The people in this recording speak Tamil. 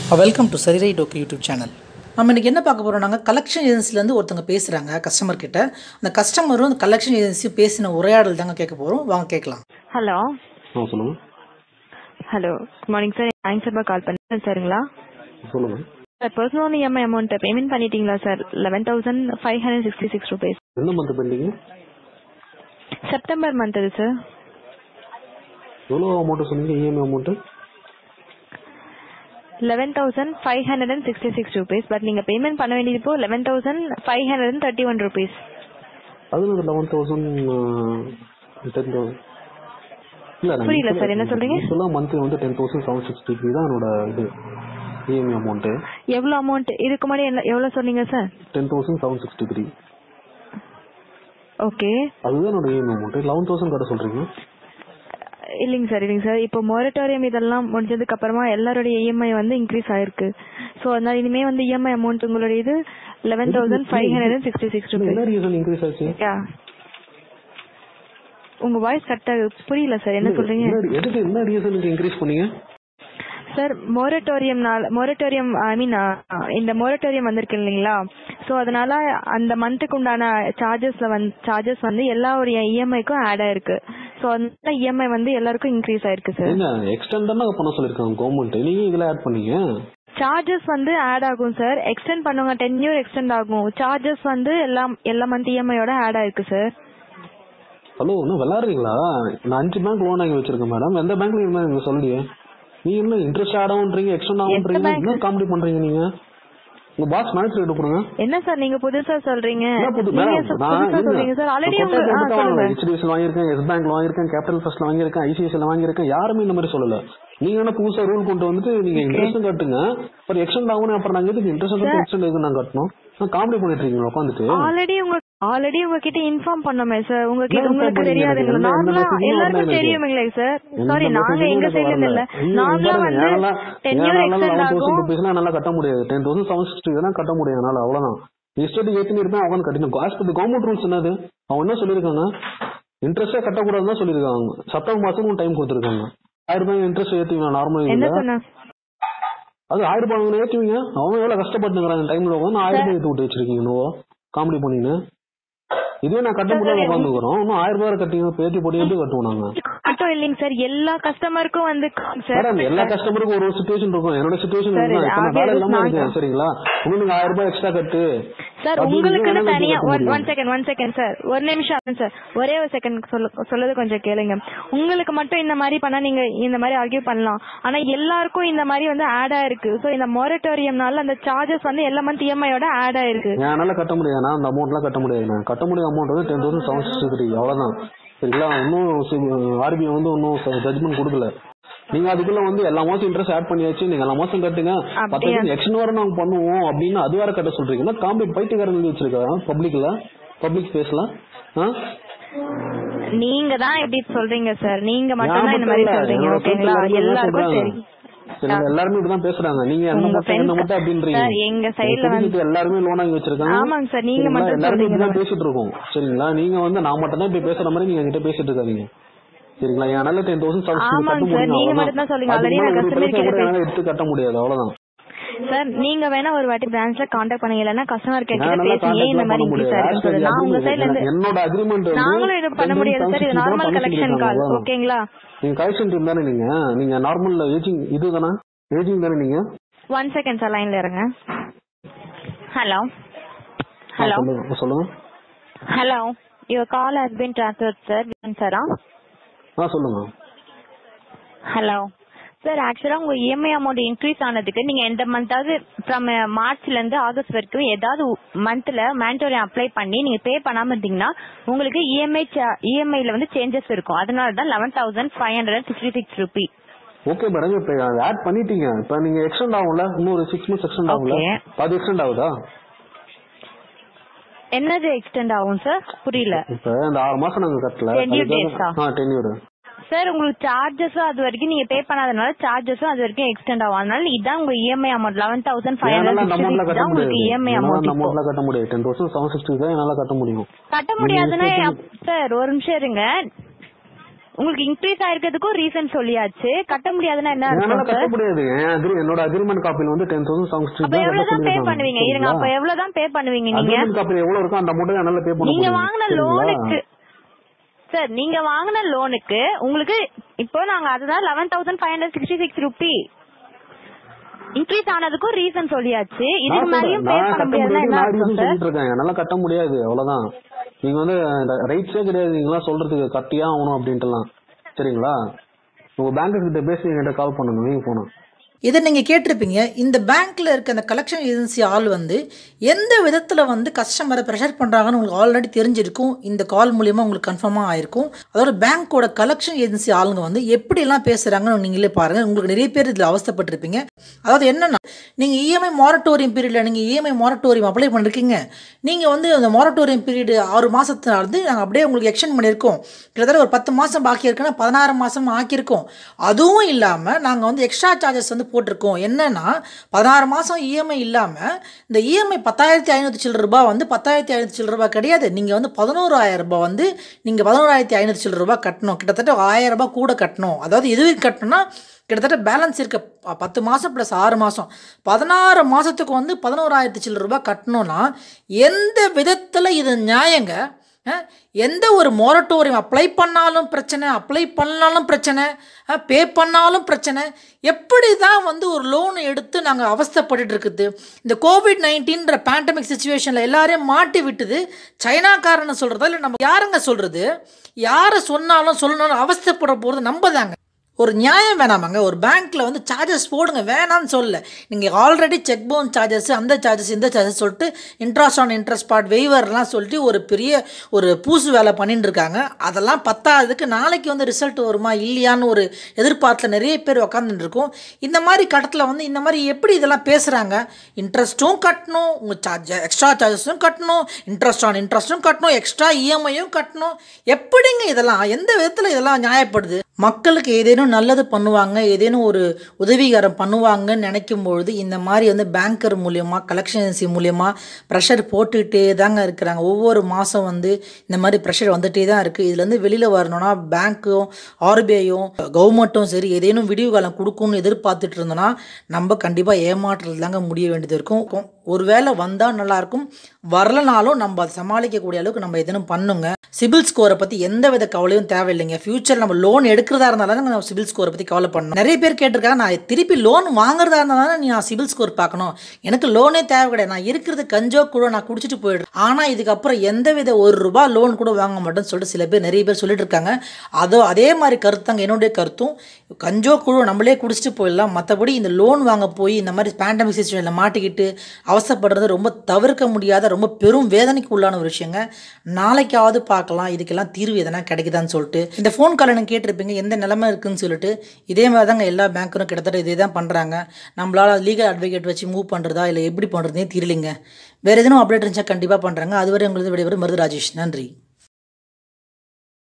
வெல்கம் டு சரிரை டோக்கு யூடியூப் சேனல் நம்ம இன்றைக்கி என்ன பார்க்க போகிறோம் நாங்கள் கலெக்ஷன் ஏஜென்சிலேருந்து ஒருத்தங்க பேசுகிறாங்க கஸ்டமர் கிட்ட அந்த கஸ்டமரும் அந்த கலெக்ஷன் ஏஜென்சியும் பேசின உரையாடல் தாங்க கேட்க போகிறோம் வாங்க கேட்கலாம் ஹலோ ஆ சொல்லுங்க hello good morning sir thanks sir call பண்ணேன் சாருங்களா சொல்லுங்க sir personal EMI amount payment பண்ணிட்டீங்களா sir eleven thousand five hundred sixty six rupees எந்த மந்த் பெண்டிங் செப்டம்பர் மந்த் அது சார் எவ்வளோ அமௌண்ட் சொன்னீங்க EMI amount eleven thousand five hundred and sixty six rupees but நீங்கள் பேமெண்ட் பண்ண வேண்டியது இப்போ eleven thousand five hundred and thirty one rupees அதில் லெவன் தௌசண்ட் டென் தௌசண்ட் இல்லை புரியல sir, என்ன சொல்றீங்க? இப்போலாம் மந்த்லி வந்து ten thousand seven sixty three தான் என்னோட இது இஎம்ஐ அமௌண்ட்டு எவ்வளோ அமௌண்ட் இதுக்கு முன்னாடி என்ன எவ்வளோ சொன்னீங்க sir ten thousand seven sixty three okay அதுதான் என்னோட இஎம்ஐ அமௌண்ட்டு லெவன் தௌசண்ட் கட்ட சொல்கிறீங்க இல்லைங்க சார் இல்லைங்க சார் இப்போ மொரட்டோரியம் இதெல்லாம் முடிஞ்சதுக்கு அப்புறமா எல்லாருடைய இஎம்ஐ வந்து இன்க்ரீஸ் ஆயிருக்கு ஸோ அதனால இனிமே வந்து இஎம்ஐ அமௌண்ட் உங்களுடைய இது eleven thousand five hundred and sixty six rupees என்ன ரீசன் இன்க்ரீஸ் ஆச்சு உங்க வாய்ஸ் கரெக்டா புரியல சார் என்ன சொல்றீங்க என்ன- எதுக்கு என்ன ரீசனுக்கு இன்க்ரீஸ் பண்ணீங்க சார் மொரட்டோரியம்னால மொரட்டோரியம் ஐ மீன் இந்த மொரட்டோரியம் வந்திருக்கு இல்லைங்களா ஸோ அதனால அந்த மந்த்துக்கு உண்டான சார்ஜஸ்ல வந்து சார்ஜஸ் வந்து எல்லாருடைய இஎம்ஐக்கும் ஆட் ஆயிருக்கு ஸோ அதனால இஎம்ஐ வந்து எல்லாருக்கும் இன்க்ரீஸ் ஆயிருக்கு சார் ஏங்க எக்ஸ்டெண்ட் தானே பண்ண சொல்லியிருக்காங்க கவர்மெண்ட் நீங்க இதில் ஆட் பண்ணீங்க சார்ஜஸ் வந்து ஆட் ஆகும் சார் எக்ஸ்டெண்ட் பண்ணுவாங்க டென் இயர் எக்ஸ்டெண்ட் ஆகும் சார்ஜஸ் வந்து எல்லாம் எல்லா மந்த் இஎம்ஐயோட ஆட் ஆயிருக்கு சார் ஹலோ இன்னும் விளாடுறீங்களா நான் அஞ்சு பேங்க் லோன் வாங்கி வச்சிருக்கேன் மேடம் எந்த பேங்க்ல இருந்தா நீங்க சொல்லியே நீங்க என்ன இன்ட்ரெஸ்ட் ஆட் ஆகுன்றீங்க எக்ஸ்டெண்ட் ஆகுன்றீங்க bank? என்ன காமெடி பண்றீங்க நீங்க உங்க பாஸ் மேட்ச் ரேட் கொடுங்க என்ன சார் நீங்க புதுசா சொல்றீங்க என்ன புது நீங்க மேடம் சு- நான் புதுசா சொல்றீங்க சார் ஆல்ரெடி உங்க ஆ சொல்லுங்க ஹெச்டிஎஃப்சி வாங்கியிருக்கேன் எஸ் பேங்க்ல வாங்கியிருக்கேன் கேபிட்டல் ஃபர்ஸ்ட்ல வாங்கியிருக்கேன் ஐசிஐசில வாங்கியிருக்கேன் யாருமே இந்த மாதிரி சொல்லல நீங்க என்ன புதுசா ரூல் கொண்டு வந்துட்டு நீங்க இன்ட்ரெஸ்ட் கட்டுங்க அப்புறம் எக்ஸ்டெண்ட் ஆகணும் அப்புறம் நாங்க எதுக்கு இன்ட்ரெஸ்ட் எக்ஸ்டெண்ட் எதுக்கு நாங்க கட்டணும் காமெடி பண்ணிட்டு இருக்கீங்க உட்காந்துட்டு ஆல்ரெடி உங்க ஆல்ரெடி உங்ககிட்ட இன்ஃபார்ம் பண்ணோமே சார் உங்ககிட்ட என்ன உங்களுக்கு inform தெரியாதுங்களா பண்ணீங்க? நார்மலா எந்த message எல்லாருக்கும் வரல தெரியுமில்லை சார் எந்த சாரி நாங்க message எங்க எனக்கு சைடுல வரல. இல்ல ஐயோ, நார்மலா பாருங்க, வந்து என்னால- டென் இயர் என்னால எக்ஸ்டெண்ட் 11,000 ஆகும் rupees எல்லாம் என்னால கட்ட முடியாது டென் தௌசண்ட் செவன் சிக்ஸ்டி தான் கட்ட முடியும் என்னால அவ்வளவுதான் இஷ்டத்துக்கு ஏத்தி இருப்பேன் அவங்க கட்டணும் காசு பத்தி கவர்மெண்ட் ரூல்ஸ் என்னது அவங்க என்ன சொல்லியிருக்காங்க இன்ட்ரெஸ்டே கட்டக்கூடாதுன்னு தான் சொல்லியிருக்காங்க செப்டம்பர் மாசம் டைம் கொடுத்துருக்காங்க ஆயிரம் ரூபாய் இன்ட்ரெஸ்ட் ஏத்துவீங்க நார்மல் என்ன இதுல சொன்ன அது ஆயிரம் ரூபாய் அவங்க ஏத்துவீங்க அவங்க எவ்வளவு கஷ்டப்பட்டுங்கிறாங்க டைம்ல உட்காந்து ஆயிரம் ரூபாய் ஏத்து விட்டு வச்சிருக்கீங்க நோ காமெடி பண்ணின்னு இதுவே நான் கட்ட முடியாம உட்காந்துக்கிறோம் இன்னும் ஆயிரம் ரூபாய் கட்டிங்க பேத்தி போட்டு எப்படி கட்டுவோம் நாங்க மட்டும் இல்லைங்க சார் எல்லா கஸ்டமருக்கும் வந்து சார் மேடம் எல்லா கஸ்டமருக்கும் ஒரு ஒரு சுச்சுவேஷன் இருக்கும் என்னோட சுச்சுவேஷன் சரி, இருக்கும் இப்ப நான் வேலை obvious இல்லாம நான் இருக்கேன் சரிங்களா உங்களுக்கு ஆயிரம் ரூபாய் எக்ஸ்ட்ரா கட்டு சார் அப்படின்னு உங்களுக்குன்னு வேணா தனியா கட்ட ஒன் முடியும். One second one second sir ஒரு நிமிஷம் சார் ஒரே ஒரு செகண்ட் சொல்ல சொல்லது கொஞ்சம் கேளுங்க உங்களுக்கு மட்டும் இந்த மாதிரி பண்ணா நீங்க இந்த மாதிரி ஆர்கியூ பண்ணலாம் ஆனா எல்லாருக்கும் இந்த மாதிரி வந்து ஆட் ஆயிருக்கு சோ இந்த மொரட்டோரியம்னால அந்த சார்ஜஸ் வந்து எல்லா மந்த் இஎம்ஐயோட ஆட் ஆயிருக்கு என்னால கட்ட முடியாது நான் அந்த அமௌண்ட்லாம் கட்ட முடியாது நான் கட்ட முடியாத அமௌண்ட் வந்து ten thousand seven sixty three அவ்வளவுதான் சரிங்களா இன்னும் ஆர்பிஐ வந்து இன்னும் ஜட்மெண்ட் கொடுக்கல நீங்க அதுக்குள்ள வந்து எல்லா மாசம் இன்ட்ரெஸ்ட் ஆட் பண்ணியாச்சு நீங்க எல்லா மாசம் கட்டுங்க அப்படியா? பத்து எக்ஸ்டன் வர நாங்க பண்ணுவோம் அப்படின்னு அது வேற கட்ட சொல்றீங்கன்னா காம்பி பைத்தியக்காரன் எழுதி வச்சிருக்காங்க பப்ளிக்ல பப்ளிக் ஸ்பேஸ்ல நீங்க தான் இப்படி சொல்றீங்க சார் நீங்க மட்டும் தான் இந்த மாதிரி சொல்றீங்க ஓகேங்களா எல்லாருக்கும் சரி எல்லாருமே இப்படிதான் பேசுறாங்க நீங்க என்ன உங்க மட்டும் என்ன friends- மட்டும் அப்படின்றீங்க சார், எங்க side ல வந்து- புரிஞ்சுட்டு எல்லாருமே லோன் வாங்கி வச்சிருக்காங்க ஆமாங்க சார், நீங்க சரிங்களா? மட்டும் எல்லாருமே சொல்றீங்க. இப்படிதான் பேசிட்டு இருக்கோம் சரிங்களா நீங்க வந்து நான் மட்டும் தான் இப்படி பேசுற மாதிரி நீங்க என்கிட்ட பேசிட்டு இருக்காதீங்க சரிங்களா என்னால டென் தௌசண்ட் ஆமாங்க சார், நீங்க மட்டும் தான் சொல்றீங்க. Already நான் customer கிட்ட என்னால எடுத்து கட்ட முடியாது அவ்வளவுதான் சார் நீங்க வேணா ஒரு வாட்டி பிரான்ச்ல காண்டாக்ட் பண்ணுங்க இல்லன்னா கஸ்டமர் கேர் கிட்ட என்னால பேசுங்க ஏன் இந்த contact மாதிரி பண்ண இன்க்ரீஸ் முடியாது. ஆயிருக்குன்னு சொல்லி நான் உங்க சைடுல இருந்து என்னோட அக்ரிமெண்ட் வந்து நாங்களும் இது பண்ண முடியாது சார் இது நார்மல் கலெக்ஷன் கால் ஓகேங்களா நீங்க கலெக்ஷன் டீம் தானே நீங்க நீங்க நார்மல் ஏஜிங் இது தானே ஏஜிங் தானே நீங்க ஒன் செகண்ட் சார் லைன்ல இருங்க ஹலோ ஆ, ஹலோ சொல்லுங்க சொல்லுங்க hello your call has been transfer sir சாரா ஆ சொல்லுங்க ஹலோ சார் ஆக்சுவலா உங்க இஎம்ஐ அமௌண்ட் இன்க்ரீஸ் ஆனதுக்கு நீங்க எந்த மந்தாவது ஃப்ரம் மார்ச்ல இருந்து ஆகஸ்ட் வரைக்கும் ஏதாவது மந்த்ல மேண்டோரி அப்ளை பண்ணி நீங்க பே பண்ணாம இருந்தீங்கன்னா உங்களுக்கு இஎம்ஐ இஎம்ஐல வந்து சேஞ்சஸ் இருக்கும் அதனால தான் eleven thousand five hundred sixty six rupee okay madam இப்ப ஆட் பண்ணிட்டீங்க இப்ப நீங்க எக்ஸ்டெண்ட் ஆகும்ல இன்னொரு சிக்ஸ் மந்த்ஸ் எக்ஸ்டெண்ட் ஆகும்ல Okay. அது எக்ஸ்டெண்ட் ஆகுதா என்னது எக்ஸ்டெண்ட் ஆகும் சார் புரியல இப்ப இந்த ஆறு மாசம் நாங்க கட்டல Tenure days ஆ? ஆ டென்யூர் சார் உங்களுக்கு சார்ஜஸும் அது வரைக்கும் நீங்க பே பண்ணாதனால சார்ஜஸும் அது வரைக்கும் எக்ஸ்டெண்ட் ஆகும் அதனால இதான் உங்க EMI amount eleven thousand five என்னால ஹண்ட்ரட் அந்த அமௌண்ட்ல கட்ட தான் உங்களுக்கு முடியாது இஎம்ஐ என்னால அமௌண்ட் அந்த அமௌண்ட்ல கட்ட முடியாது டென் தௌசண்ட் செவன் சிக்ஸ்டி தான் என்னால கட்ட முடியும் கட்ட முடியாதுன்னா சார் ஒரு நிமிஷம் இருங்க உங்களுக்கு இன்க்ரீஸ் ஆயிருக்கிறதுக்கும் ரீசன் சொல்லியாச்சு கட்ட முடியாதுன்னா என்ன என்னால அர்த்தம் கட்ட சார் முடியாது என் agree- என்னோட அக்ரிமெண்ட் காப்பில வந்து டென் தௌசண்ட் செவன் அப்ப எவ்வளவுதான் பே பண்ணுவீங்க இருங்க அப்ப எவ்வளவுதான் பே பண்ணுவீங்க நீங்க அக்ரிமெண்ட் காப்பில எவ்வளவு இருக்கோ அந்த அமௌண்ட் என்னால பே பண்ண நீங்க முடியும் வாங்கின சரிங்களா? லோனுக்கு சார் நீங்க வாங்கின லோனுக்கு உங்களுக்கு இப்போ நாங்க அதுதான் eleven thousand five hundred sixty six rupee increase ஆனதுக்கும் ரீசன் சொல்லியாச்சு இதுக்கு நான் மேலயும் சொல்றேன், பே நான் பண்ண கட்ட முடியாதுன்னா என்ன முடியாது அர்த்தம் நான் reason சார் சொல்லிட்டு இருக்கேன் என்னால கட்ட முடியாது அவ்வளவுதான் நீங்க வந்து ரைட்ஸே கிடையாது நீங்களாம் சொல்றதுக்கு கட்டியா ஆகணும் அப்படின்ட்டுலாம் சரிங்களா உங்க பேங்க் கிட்ட பேசி என்கிட்ட கால் பண்ணணும் நீங்க போனோம் இதை நீங்கள் கேட்டிருப்பீங்க இந்த பேங்க்கில் இருக்க அந்த கலெக்ஷன் ஏஜென்சி ஆள் வந்து எந்த விதத்தில் வந்து கஸ்டமரை ப்ரெஷர் பண்ணுறாங்கன்னு உங்களுக்கு ஆல்ரெடி தெரிஞ்சிருக்கும் இந்த கால் மூலியமாக உங்களுக்கு கன்ஃபார்மாக ஆயிருக்கும் அதோட பேங்க்கோட கலெக்ஷன் ஏஜென்சி ஆளுங்க வந்து எப்படியெல்லாம் பேசுகிறாங்கன்னு நீங்களே பாருங்கள் உங்களுக்கு நிறைய பேர் இதில் அவஸ்தைப்பட்டிருப்பீங்க அதாவது என்னென்னா நீங்கள் இஎம்ஐ மாரட்டோரியம் பீரியடில் நீங்கள் இஎம்ஐ மாரட்டோரியம் அப்ளை பண்ணிருக்கீங்க நீங்கள் வந்து அந்த மாரட்டோரியம் பீரியடு ஆறு மாதத்துல இருந்து நாங்கள் அப்படியே உங்களுக்கு எக்ஸ்டெண்ட் பண்ணியிருக்கோம் கிட்டத்தட்ட ஒரு பத்து மாதம் பாக்கி இருக்குன்னா பதினாறு மாதம் ஆக்கியிருக்கோம் அதுவும் இல்லாமல் நாங்கள் வந்து எக்ஸ்ட்ரா சார்ஜஸ் வந்து போட்டிருக்கோம் என்னன்னா பதினாறு மாதம் இஎம்ஐ இல்லாமல் இந்த இஎம்ஐ பத்தாயிரத்தி ஐநூற்றி சில்லற ரூபாய் வந்து பத்தாயிரத்தி ஐநூற்றி சில்லற ரூபாய் கிடையாது நீங்கள் வந்து பதினோராயிரம் ரூபாய் வந்து நீங்கள் பதினோராயிரத்தி ஐநூற்றி சில்லற ரூபாய் கட்டணும் கிட்டத்தட்ட ஆயிரம் ரூபாய் கூட கட்டணும் அதாவது எதுவும் கட்டணும்னா கிட்டத்தட்ட பேலன்ஸ் இருக்க ப- பத்து மாதம் ப்ளஸ் ஆறு மாதம் பதினாறு மாதத்துக்கு வந்து பதினோராயிரத்தி சில்லற ரூபாய் கட்டணும்னா எந்த விதத்தில் இது நியாயங்க அஹ், எந்த ஒரு மொரட்டோரியம் அப்ளை பண்ணாலும் பிரச்சனை அப்ளை பண்ணாலும் பிரச்சனை பே பண்ணாலும் பிரச்சனை எப்படி தான் வந்து ஒரு லோன் எடுத்து நாங்கள் அவஸ்தைப்பட்டுட்டு இருக்குது இந்த கோவிட் நைன்டீன்ற பேண்டமிக் சுச்சுவேஷனில் எல்லாரையும் மாட்டி விட்டுது சைனாக்காரன்னு சொல்கிறதா இல்லை நம்ம யாருங்க சொல்கிறது யாரை சொன்னாலும் சொல்லணும்னு அவஸ்தைப்பட போகிறது நம்ம தாங்க ஒரு நியாயம் வேணாமாங்க ஒரு பேங்க்கில் வந்து சார்ஜஸ் போடுங்க வேணாம்னு சொல்லல நீங்கள் ஆல்ரெடி செக் பவுன் சார்ஜஸ் அந்த சார்ஜஸ் இந்த சார்ஜஸ் சொல்லிட்டு இன்ட்ரெஸ்ட் ஆன் இன்ட்ரெஸ்ட் பார்ட் வெய்வர்லாம் சொல்லிட்டு ஒரு பெரிய ஒரு பூசு வேலை பண்ணிட்டு இருக்காங்க அதெல்லாம் பத்தாததுக்கு நாளைக்கு வந்து ரிசல்ட் வருமா இல்லையான்னு ஒரு எதிர்பார்த்துல நிறைய பேர் உக்காந்துட்டு இருக்கோம் இந்த மாதிரி கட்டத்தில் வந்து இந்த மாதிரி எப்படி இதெல்லாம் பேசுகிறாங்க இன்ட்ரெஸ்ட்டும் கட்டணும் உங்கள் சார்ஜ் எக்ஸ்ட்ரா சார்ஜஸும் கட்டணும் இன்ட்ரெஸ்ட் ஆன் இன்ட்ரெஸ்ட்டும் கட்டணும் எக்ஸ்ட்ரா இஎம்ஐயும் கட்டணும் எப்படிங்க இதெல்லாம் எந்த விதத்தில் இதெல்லாம் நியாயப்படுது மக்களுக்கு ஏதேனும் நல்லது பண்ணுவாங்க ஏதேனும் ஒரு உதவிகரம் பண்ணுவாங்கன்னு நினைக்கும் பொழுது இந்த மாதிரி வந்து பேங்கர் மூலியமாக கலெக்ஷன் ஏஜென்சி மூலியமாக ப்ரெஷர் போட்டுக்கிட்டே தாங்க இருக்கிறாங்க ஒவ்வொரு மாதம் வந்து இந்த மாதிரி ப்ரெஷர் வந்துகிட்டே தான் இருக்குது இதுலேருந்து வெளியில் வரணும்னா பேங்க்கும் ஆர்பிஐயும் கவர்மெண்ட்டும் சரி ஏதேனும் விடிவு காலம் கொடுக்கும்னு எதிர்பார்த்துட்டு இருந்தோன்னா நம்ம கண்டிப்பாக ஏமாற்றல் தாங்க முடிய வேண்டியது இருக்கும் ஒருவேளை வந்தால் நல்லாயிருக்கும் வரலனாலும் நம்ம அதை சமாளிக்கக்கூடிய அளவுக்கு நம்ம எதனும் பண்ணுங்க சிபில் ஸ்கோரை பற்றி எந்த வித கவலையும் தேவையில்லைங்க ஃபியூச்சர் நம்ம லோன் எடுக்கிறதா இருந்தாலும் நம்ம சிபில் ஸ்கோரை பற்றி கவலை பண்ணணும் நிறைய பேர் கேட்டிருக்காங்க நான் திருப்பி லோன் வாங்குறதா இருந்தாலும் நீ நான் சிபில் ஸ்கோர் பார்க்கணும் எனக்கு லோனே தேவை கிடையாது நான் இருக்கிறது கஞ்சோ கூட நான் குடிச்சிட்டு போயிடுறேன் ஆனால் இதுக்கப்புறம் எந்த வித ஒரு ரூபாய் லோன் கூட வாங்க மாட்டேன்னு சொல்லிட்டு சில பேர் நிறைய பேர் சொல்லிட்டு இருக்காங்க அதோ அதே மாதிரி கருத்தாங்க என்னுடைய கருத்தும் கஞ்சோ குழு நம்மளே குடிச்சிட்டு போயிடலாம் மற்றபடி இந்த லோன் வாங்க போய் இந்த மாதிரி பேண்டமிக் சுச்சுவேஷனில் மாட்டிக்கிட்டு அவசரப்படுறது ரொம்ப தவிர்க்க முடியாத ரொம்ப பெரும் வேதனைக்கு உள்ளான ஒரு விஷயங்க நாளைக்காவது பார்க்கலாம் இதுக்கெல்லாம் தீர்வு எதனா கிடைக்குதான்னு சொல்லிட்டு இந்த ஃபோன் கால் எனக்கு கேட்டிருப்பீங்க எந்த நிலைமை இருக்குன்னு சொல்லிட்டு இதே மாதிரி தாங்க எல்லா பேங்க்கரும் கிட்டத்தட்ட இதே தான் பண்ணுறாங்க நம்மளால் லீகல் அட்வொகேட் வச்சு மூவ் பண்ணுறதா இல்லை எப்படி பண்ணுறதுனே தெரியலைங்க வேறு எதுவும் அப்டேட் இருந்துச்சா கண்டிப்பாக பண்ணுறாங்க அதுவரை உங்களுக்கு விடைபெறும் மருது ராஜேஷ் நன்றி